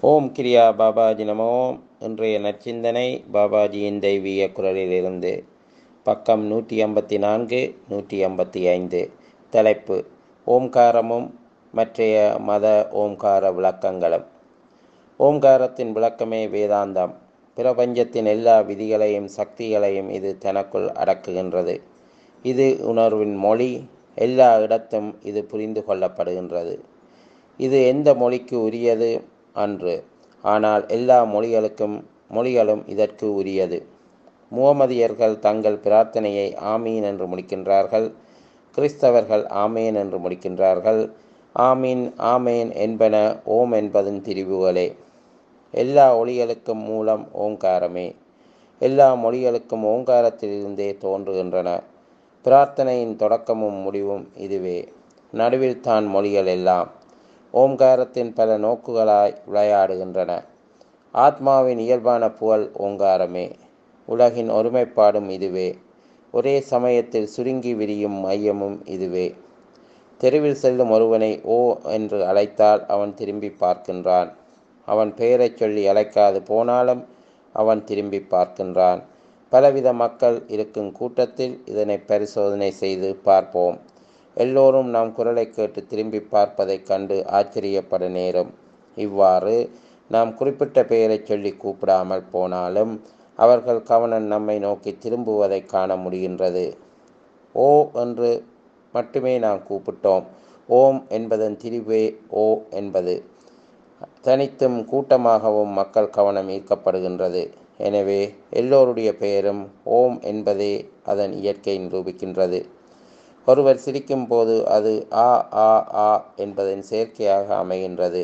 ஓம் கிரியா பாபாஜி நமோ இன்றைய நற்சிந்தனை பாபாஜியின் தெய்வீக குரலிலிருந்து பக்கம் நூற்றி ஐம்பத்தி நான்கு நூற்றி ஐம்பத்தி ஐந்து தலைப்பு ஓம்காரமும் மற்றைய மத ஓம்கார விளக்கங்களும் ஓம்காரத்தின் விளக்கமே வேதாந்தம் பிரபஞ்சத்தின் எல்லா விதிகளையும் சக்திகளையும் இது தனக்குள் அடக்குகின்றது இது உணர்வின் மொழி எல்லா இடத்தும் இது புரிந்து கொள்ளப்படுகின்றது இது எந்த மொழிக்கு உரியது அன்று ஆனால் எல்லா மொழிகளுக்கும் மொழிகளும் இதற்கு உரியது முகமதியர்கள் தங்கள் பிரார்த்தனையை ஆமீன் என்று முடிக்கின்றார்கள் கிறிஸ்தவர்கள் ஆமேன் என்று முடிக்கின்றார்கள் ஆமீன் ஆமேன் என்பன ஓம் என்பதன் திரிவுகளே எல்லா ஒளிகளுக்கும் மூலம் ஓங்காரமே எல்லா மொழிகளுக்கும் ஓங்காரத்திலிருந்தே தோன்றுகின்றன பிரார்த்தனையின் தொடக்கமும் முடிவும் இதுவே நடுவில் தான் மொழிகள் எல்லாம் ஓம்காரத்தின் பல நோக்குகளாய் விளையாடுகின்றன ஆத்மாவின் இயல்பான புகழ் ஓங்காரமே உலகின் ஒருமைப்பாடும் இதுவே ஒரே சமயத்தில் சுருங்கி விரியும் மையமும் இதுவே தெருவில் செல்லும் ஒருவனை ஓ என்று அழைத்தால் அவன் திரும்பி பார்க்கின்றான் அவன் பெயரைச் சொல்லி அழைக்காது போனாலும் அவன் திரும்பி பார்க்கின்றான் பலவித மக்கள் இருக்கும் கூட்டத்தில் இதனை பரிசோதனை செய்து பார்ப்போம் எல்லோரும் நாம் குரலை கேட்டு திரும்பி பார்ப்பதைக் கண்டு ஆச்சரியப்பட நேரும் இவ்வாறு நாம் குறிப்பிட்ட பெயரை சொல்லி கூப்பிடாமல் போனாலும் அவர்கள் கவனம் நம்மை நோக்கி திரும்புவதை காண முடிகின்றது ஓ என்று மட்டுமே நாம் கூப்பிட்டோம் ஓம் என்பதன் திரிவே ஓ என்பது தனித்தும் கூட்டமாகவும் மக்கள் கவனம் ஈர்க்கப்படுகின்றது எனவே எல்லோருடைய பெயரும் ஓம் என்பதே அதன் இயற்கை நிரூபிக்கின்றது ஒருவர் சிரிக்கும் போது அது ஆ ஆ ஆ என்பதன் செயற்கையாக அமைகின்றது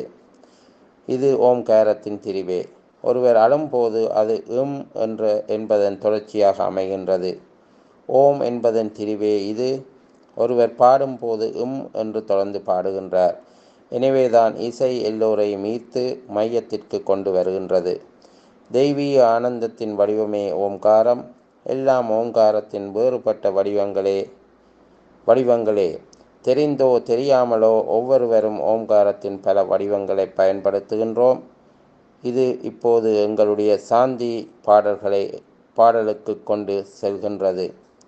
இது ஓம்காரத்தின் திரிவே ஒருவர் அழும்போது அது இம் என்ற என்பதன் தொடர்ச்சியாக அமைகின்றது ஓம் என்பதன் திரிவே இது ஒருவர் பாடும்போது இம் என்று தொடர்ந்து பாடுகின்றார் எனவேதான் இசை எல்லோரையும் ஈர்த்து மையத்திற்கு கொண்டு வருகின்றது தெய்வீக ஆனந்தத்தின் வடிவமே ஓம்காரம் எல்லாம் ஓம்காரத்தின் வேறுபட்ட வடிவங்களே வடிவங்களே தெரிந்தோ தெரியாமலோ ஒவ்வொருவரும் ஓம்காரத்தின் பல வடிவங்களை பயன்படுத்துகின்றோம் இது இப்போது எங்களுடைய சாந்தி பாடல்களை பாடலுக்கு கொண்டு செல்கின்றது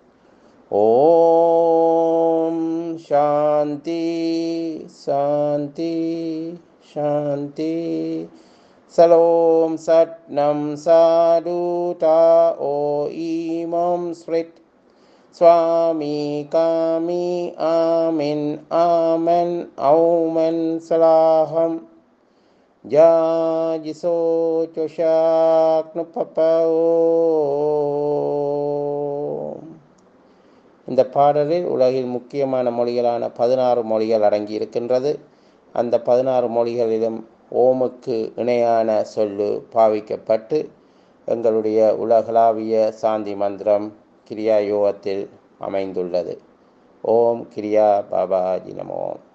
ஓம் சாந்தி சாந்தி சாந்தி சலோம் சட்னம் சாதுதா ஓ ஈமம் ஸ்ரிட் स्वामी कामी आमिन आमन औमन सलाहम जाजिसो இந்த பாடலில் உலகில் முக்கியமான மொழிகளான பதினாறு மொழிகள் அடங்கி இருக்கின்றது அந்த பதினாறு மொழிகளிலும் ஓமுக்கு இணையான சொல்லு பாவிக்கப்பட்டு எங்களுடைய உலகளாவிய சாந்தி மந்திரம் கிரியா யோகத்தில் அமைந்துள்ளது ஓம் கிரியா பாபாஜி நமோம்